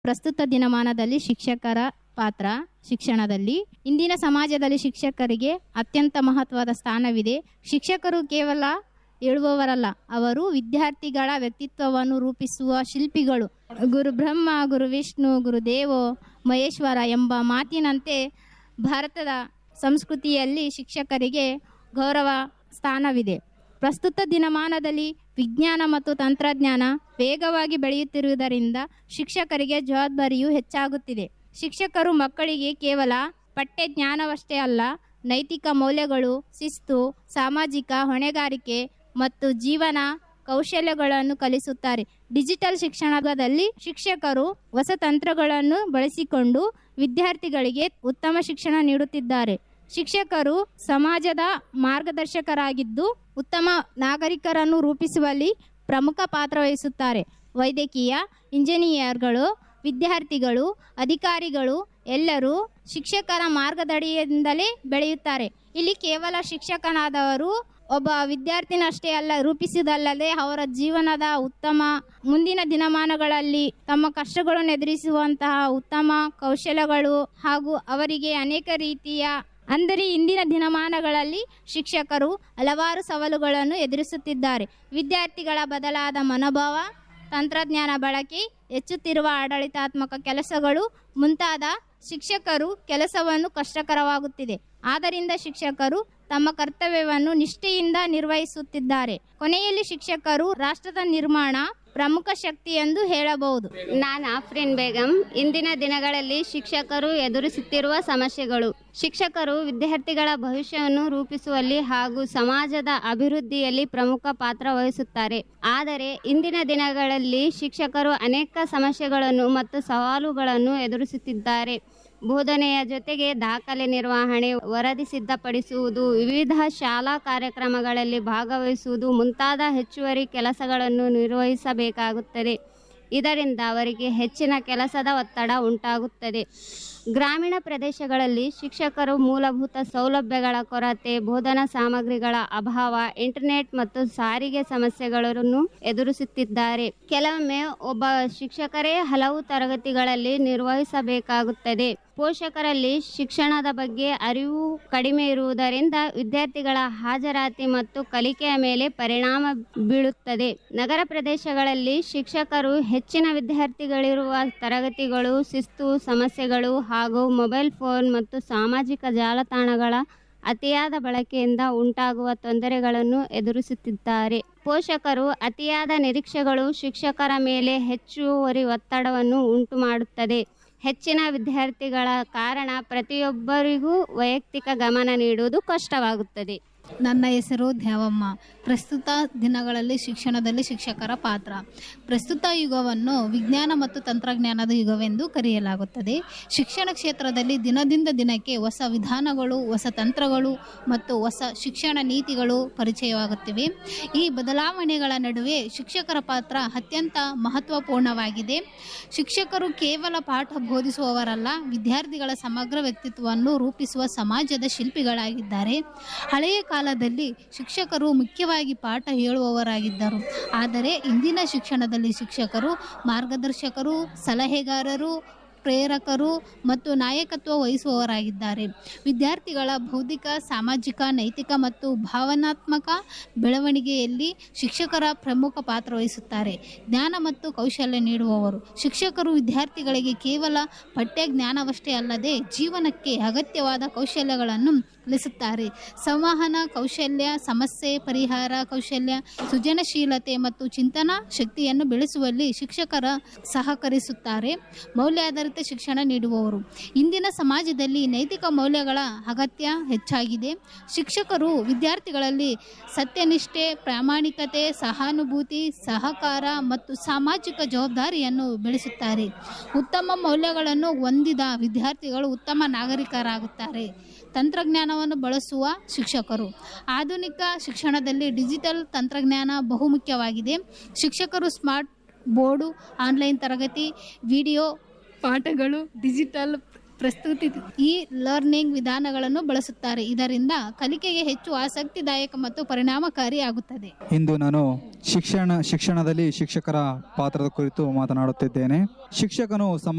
ಪ್ರಸ್ತುತ ದಿನಮಾನದಲ್ಲಿ ಶಿಕ್ಷಕರ ಪಾತ್ರ ಶಿಕ್ಷಣದಲ್ಲಿ ಇಂದಿನ ಸಮಾಜದಲ್ಲಿ ಶಿಕ್ಷಕರಿಗೆ ಅತ್ಯಂತ ಮಹತ್ವದ ಸ್ಥಾನವಿದೆ ಶಿಕ್ಷಕರು ಕೇವಲ ಹೇಳುವವರಲ್ಲ ಅವರು ವಿದ್ಯಾರ್ಥಿಗಳ ವ್ಯಕ್ತಿತ್ವವನ್ನು ರೂಪಿಸುವ ಶಿಲ್ಪಿಗಳು ಗುರು ಬ್ರಹ್ಮ ಗುರು ವಿಷ್ಣು ಗುರುದೇವೋ ಮಹೇಶ್ವರ ಎಂಬ ಮಾತಿನಂತೆ ಭಾರತದ ಸಂಸ್ಕೃತಿಯಲ್ಲಿ ಶಿಕ್ಷಕರಿಗೆ ಗೌರವ ಸ್ಥಾನವಿದೆ ಪ್ರಸ್ತುತ ದಿನಮಾನದಲ್ಲಿ ವಿಜ್ಞಾನ ಮತ್ತು ತಂತ್ರಜ್ಞಾನ ವೇಗವಾಗಿ ಬೆಳೆಯುತ್ತಿರುವುದರಿಂದ ಶಿಕ್ಷಕರಿಗೆ ಜವಾಬ್ದಾರಿಯು ಹೆಚ್ಚಾಗುತ್ತಿದೆ ಶಿಕ್ಷಕರು ಮಕ್ಕಳಿಗೆ ಕೇವಲ ಪಠ್ಯ ಜ್ಞಾನವಷ್ಟೇ ಅಲ್ಲ ನೈತಿಕ ಮೌಲ್ಯಗಳು ಶಿಸ್ತು ಸಾಮಾಜಿಕ ಹೊಣೆಗಾರಿಕೆ ಮತ್ತು ಜೀವನ ಕೌಶಲ್ಯಗಳನ್ನು ಕಲಿಸುತ್ತಾರೆ ಡಿಜಿಟಲ್ ಶಿಕ್ಷಣದಲ್ಲಿ ಶಿಕ್ಷಕರು ಹೊಸ ತಂತ್ರಗಳನ್ನು ಬಳಸಿಕೊಂಡು ವಿದ್ಯಾರ್ಥಿಗಳಿಗೆ ಉತ್ತಮ ಶಿಕ್ಷಣ ನೀಡುತ್ತಿದ್ದಾರೆ ಶಿಕ್ಷಕರು ಸಮಾಜದ ಮಾರ್ಗದರ್ಶಕರಾಗಿದ್ದು ಉತ್ತಮ ನಾಗರಿಕರನ್ನು ರೂಪಿಸುವಲ್ಲಿ ಪ್ರಮುಖ ಪಾತ್ರ ವಹಿಸುತ್ತಾರೆ ವೈದ್ಯಕೀಯ ಇಂಜಿನಿಯರ್ಗಳು ವಿದ್ಯಾರ್ಥಿಗಳು ಅಧಿಕಾರಿಗಳು ಎಲ್ಲರೂ ಶಿಕ್ಷಕರ ಮಾರ್ಗದಡಿಯಿಂದಲೇ ಬೆಳೆಯುತ್ತಾರೆ ಇಲ್ಲಿ ಕೇವಲ ಶಿಕ್ಷಕನಾದವರು ಒಬ್ಬ ವಿದ್ಯಾರ್ಥಿನಷ್ಟೇ ಅಲ್ಲ ರೂಪಿಸುವುದಲ್ಲದೆ ಅವರ ಜೀವನದ ಉತ್ತಮ ಮುಂದಿನ ದಿನಮಾನಗಳಲ್ಲಿ ತಮ್ಮ ಕಷ್ಟಗಳನ್ನು ಎದುರಿಸುವಂತಹ ಉತ್ತಮ ಕೌಶಲ್ಯಗಳು ಹಾಗೂ ಅವರಿಗೆ ಅನೇಕ ರೀತಿಯ ಅಂದರೆ ಇಂದಿನ ದಿನಮಾನಗಳಲ್ಲಿ ಶಿಕ್ಷಕರು ಹಲವಾರು ಸವಾಲುಗಳನ್ನು ಎದುರಿಸುತ್ತಿದ್ದಾರೆ ವಿದ್ಯಾರ್ಥಿಗಳ ಬದಲಾದ ಮನೋಭಾವ ತಂತ್ರಜ್ಞಾನ ಬಳಕೆ ಹೆಚ್ಚುತ್ತಿರುವ ಆಡಳಿತಾತ್ಮಕ ಕೆಲಸಗಳು ಮುಂತಾದ ಶಿಕ್ಷಕರು ಕೆಲಸವನ್ನು ಕಷ್ಟಕರವಾಗುತ್ತಿದೆ ಆದ್ದರಿಂದ ಶಿಕ್ಷಕರು ತಮ್ಮ ಕರ್ತವ್ಯವನ್ನು ನಿಷ್ಠೆಯಿಂದ ನಿರ್ವಹಿಸುತ್ತಿದ್ದಾರೆ ಕೊನೆಯಲ್ಲಿ ಶಿಕ್ಷಕರು ರಾಷ್ಟ್ರದ ನಿರ್ಮಾಣ ಪ್ರಮುಖ ಶಕ್ತಿ ಎಂದು ಹೇಳಬಹುದು ನಾನು ಆಫ್ರಿನ್ ಬೇಗಂ ಇಂದಿನ ದಿನಗಳಲ್ಲಿ ಶಿಕ್ಷಕರು ಎದುರಿಸುತ್ತಿರುವ ಸಮಸ್ಯೆಗಳು ಶಿಕ್ಷಕರು ವಿದ್ಯಾರ್ಥಿಗಳ ಭವಿಷ್ಯವನ್ನು ರೂಪಿಸುವಲ್ಲಿ ಹಾಗೂ ಸಮಾಜದ ಅಭಿವೃದ್ಧಿಯಲ್ಲಿ ಪ್ರಮುಖ ಪಾತ್ರ ವಹಿಸುತ್ತಾರೆ ಆದರೆ ಇಂದಿನ ದಿನಗಳಲ್ಲಿ ಶಿಕ್ಷಕರು ಅನೇಕ ಸಮಸ್ಯೆಗಳನ್ನು ಮತ್ತು ಸವಾಲುಗಳನ್ನು ಎದುರಿಸುತ್ತಿದ್ದಾರೆ ಬೋಧನೆಯ ಜೊತೆಗೆ ದಾಖಲೆ ನಿರ್ವಹಣೆ ವರದಿ ಸಿದ್ಧಪಡಿಸುವುದು ವಿವಿಧ ಶಾಲಾ ಕಾರ್ಯಕ್ರಮಗಳಲ್ಲಿ ಭಾಗವಹಿಸುವುದು ಮುಂತಾದ ಹೆಚ್ಚುವರಿ ಕೆಲಸಗಳನ್ನು ನಿರ್ವಹಿಸಬೇಕಾಗುತ್ತದೆ ಇದರಿಂದ ಅವರಿಗೆ ಹೆಚ್ಚಿನ ಕೆಲಸದ ಒತ್ತಡ ಉಂಟಾಗುತ್ತದೆ ಗ್ರಾಮೀಣ ಪ್ರದೇಶಗಳಲ್ಲಿ ಶಿಕ್ಷಕರು ಮೂಲಭೂತ ಸೌಲಭ್ಯಗಳ ಕೊರತೆ ಬೋಧನಾ ಸಾಮಗ್ರಿಗಳ ಅಭಾವ ಇಂಟರ್ನೆಟ್ ಮತ್ತು ಸಾರಿಗೆ ಸಮಸ್ಯೆಗಳನ್ನು ಎದುರಿಸುತ್ತಿದ್ದಾರೆ ಕೆಲವೊಮ್ಮೆ ಒಬ್ಬ ಶಿಕ್ಷಕರೇ ಹಲವು ತರಗತಿಗಳಲ್ಲಿ ನಿರ್ವಹಿಸಬೇಕಾಗುತ್ತದೆ ಪೋಷಕರಲ್ಲಿ ಶಿಕ್ಷಣದ ಬಗ್ಗೆ ಅರಿವು ಕಡಿಮೆ ಇರುವುದರಿಂದ ವಿದ್ಯಾರ್ಥಿಗಳ ಹಾಜರಾತಿ ಮತ್ತು ಕಲಿಕೆಯ ಮೇಲೆ ಪರಿಣಾಮ ಬೀಳುತ್ತದೆ ನಗರ ಪ್ರದೇಶಗಳಲ್ಲಿ ಶಿಕ್ಷಕರು ಹೆಚ್ಚಿನ ವಿದ್ಯಾರ್ಥಿಗಳಿರುವ ತರಗತಿಗಳು ಶಿಸ್ತು ಸಮಸ್ಯೆಗಳು ಹಾಗೂ ಮೊಬೈಲ್ ಫೋನ್ ಮತ್ತು ಸಾಮಾಜಿಕ ಜಾಲತಾಣಗಳ ಅತಿಯಾದ ಬಳಕೆಯಿಂದ ಉಂಟಾಗುವ ತೊಂದರೆಗಳನ್ನು ಎದುರಿಸುತ್ತಿದ್ದಾರೆ ಪೋಷಕರು ಅತಿಯಾದ ನಿರೀಕ್ಷೆಗಳು ಶಿಕ್ಷಕರ ಮೇಲೆ ಹೆಚ್ಚುವರಿ ಒತ್ತಡವನ್ನು ಉಂಟು ಮಾಡುತ್ತದೆ ಹೆಚ್ಚಿನ ವಿದ್ಯಾರ್ಥಿಗಳ ಕಾರಣ ಪ್ರತಿಯೊಬ್ಬರಿಗೂ ವೈಯಕ್ತಿಕ ಗಮನ ನೀಡುವುದು ಕಷ್ಟವಾಗುತ್ತದೆ ನನ್ನ ಹೆಸರು ದ್ಯಾವಮ್ಮ ಪ್ರಸ್ತುತ ದಿನಗಳಲ್ಲಿ ಶಿಕ್ಷಣದಲ್ಲಿ ಶಿಕ್ಷಕರ ಪಾತ್ರ ಪ್ರಸ್ತುತ ಯುಗವನ್ನು ವಿಜ್ಞಾನ ಮತ್ತು ತಂತ್ರಜ್ಞಾನದ ಯುಗವೆಂದು ಕರೆಯಲಾಗುತ್ತದೆ ಶಿಕ್ಷಣ ಕ್ಷೇತ್ರದಲ್ಲಿ ದಿನದಿಂದ ದಿನಕ್ಕೆ ಹೊಸ ವಿಧಾನಗಳು ಹೊಸ ತಂತ್ರಗಳು ಮತ್ತು ಹೊಸ ಶಿಕ್ಷಣ ನೀತಿಗಳು ಪರಿಚಯವಾಗುತ್ತಿವೆ ಈ ಬದಲಾವಣೆಗಳ ನಡುವೆ ಶಿಕ್ಷಕರ ಪಾತ್ರ ಅತ್ಯಂತ ಮಹತ್ವಪೂರ್ಣವಾಗಿದೆ ಶಿಕ್ಷಕರು ಕೇವಲ ಪಾಠ ಬೋಧಿಸುವವರಲ್ಲ ವಿದ್ಯಾರ್ಥಿಗಳ ಸಮಗ್ರ ವ್ಯಕ್ತಿತ್ವವನ್ನು ರೂಪಿಸುವ ಸಮಾಜದ ಶಿಲ್ಪಿಗಳಾಗಿದ್ದಾರೆ ಹಳೆಯ ಕಾಲದಲ್ಲಿ ಶಿಕ್ಷಕರು ಮುಖ್ಯವಾಗಿ ಪಾಠ ಹೇಳುವವರಾಗಿದ್ದರು ಆದರೆ ಇಂದಿನ ಶಿಕ್ಷಣದಲ್ಲಿ ಶಿಕ್ಷಕರು ಮಾರ್ಗದರ್ಶಕರು ಸಲಹೆಗಾರರು ಪ್ರೇರಕರು ಮತ್ತು ನಾಯಕತ್ವ ವಹಿಸುವವರಾಗಿದ್ದಾರೆ ವಿದ್ಯಾರ್ಥಿಗಳ ಬೌದ್ಧಿಕ ಸಾಮಾಜಿಕ ನೈತಿಕ ಮತ್ತು ಭಾವನಾತ್ಮಕ ಬೆಳವಣಿಗೆಯಲ್ಲಿ ಶಿಕ್ಷಕರ ಪ್ರಮುಖ ಪಾತ್ರ ವಹಿಸುತ್ತಾರೆ ಜ್ಞಾನ ಮತ್ತು ಕೌಶಲ್ಯ ನೀಡುವವರು ಶಿಕ್ಷಕರು ವಿದ್ಯಾರ್ಥಿಗಳಿಗೆ ಕೇವಲ ಪಠ್ಯ ಜ್ಞಾನವಷ್ಟೇ ಅಲ್ಲದೆ ಜೀವನಕ್ಕೆ ಅಗತ್ಯವಾದ ಕೌಶಲ್ಯಗಳನ್ನು ಕಲಿಸುತ್ತಾರೆ ಸಂವಹನ ಕೌಶಲ್ಯ ಸಮಸ್ಯೆ ಪರಿಹಾರ ಕೌಶಲ್ಯ ಸೃಜನಶೀಲತೆ ಮತ್ತು ಚಿಂತನಾ ಶಕ್ತಿಯನ್ನು ಬೆಳೆಸುವಲ್ಲಿ ಶಿಕ್ಷಕರ ಸಹಕರಿಸುತ್ತಾರೆ ಮೌಲ್ಯಾಧಾರಿತ ಶಿಕ್ಷಣ ನೀಡುವವರು ಇಂದಿನ ಸಮಾಜದಲ್ಲಿ ನೈತಿಕ ಮೌಲ್ಯಗಳ ಅಗತ್ಯ ಹೆಚ್ಚಾಗಿದೆ ಶಿಕ್ಷಕರು ವಿದ್ಯಾರ್ಥಿಗಳಲ್ಲಿ ಸತ್ಯನಿಷ್ಠೆ ಪ್ರಾಮಾಣಿಕತೆ ಸಹಾನುಭೂತಿ ಸಹಕಾರ ಮತ್ತು ಸಾಮಾಜಿಕ ಜವಾಬ್ದಾರಿಯನ್ನು ಬೆಳೆಸುತ್ತಾರೆ ಉತ್ತಮ ಮೌಲ್ಯಗಳನ್ನು ಹೊಂದಿದ ವಿದ್ಯಾರ್ಥಿಗಳು ಉತ್ತಮ ನಾಗರಿಕರಾಗುತ್ತಾರೆ ತಂತ್ರಜ್ಞಾನವನ್ನು ಬಳಸುವ ಶಿಕ್ಷಕರು ಆಧುನಿಕ ಶಿಕ್ಷಣದಲ್ಲಿ ಡಿಜಿಟಲ್ ತಂತ್ರಜ್ಞಾನ ಬಹುಮುಖ್ಯವಾಗಿದೆ ಶಿಕ್ಷಕರು ಸ್ಮಾರ್ಟ್ ಬೋರ್ಡು ಆನ್ಲೈನ್ ತರಗತಿ ವಿಡಿಯೋ ಪಾಠಗಳು ಡಿಜಿಟಲ್ ಪ್ರಸ್ತುತಿ ಈ ಲರ್ನಿಂಗ್ ವಿಧಾನಗಳನ್ನು ಬಳಸುತ್ತಾರೆ ಇದರಿಂದ ಕಲಿಕೆಗೆ ಹೆಚ್ಚು ಆಸಕ್ತಿದಾಯಕ ಮತ್ತು ಪರಿಣಾಮಕಾರಿ ಆಗುತ್ತದೆ ಇಂದು ನಾನು ಶಿಕ್ಷಣ ಶಿಕ್ಷಣದಲ್ಲಿ ಶಿಕ್ಷಕರ ಪಾತ್ರದ ಕುರಿತು ಮಾತನಾಡುತ್ತಿದ್ದೇನೆ ಶಿಕ್ಷಕನು ಸಮ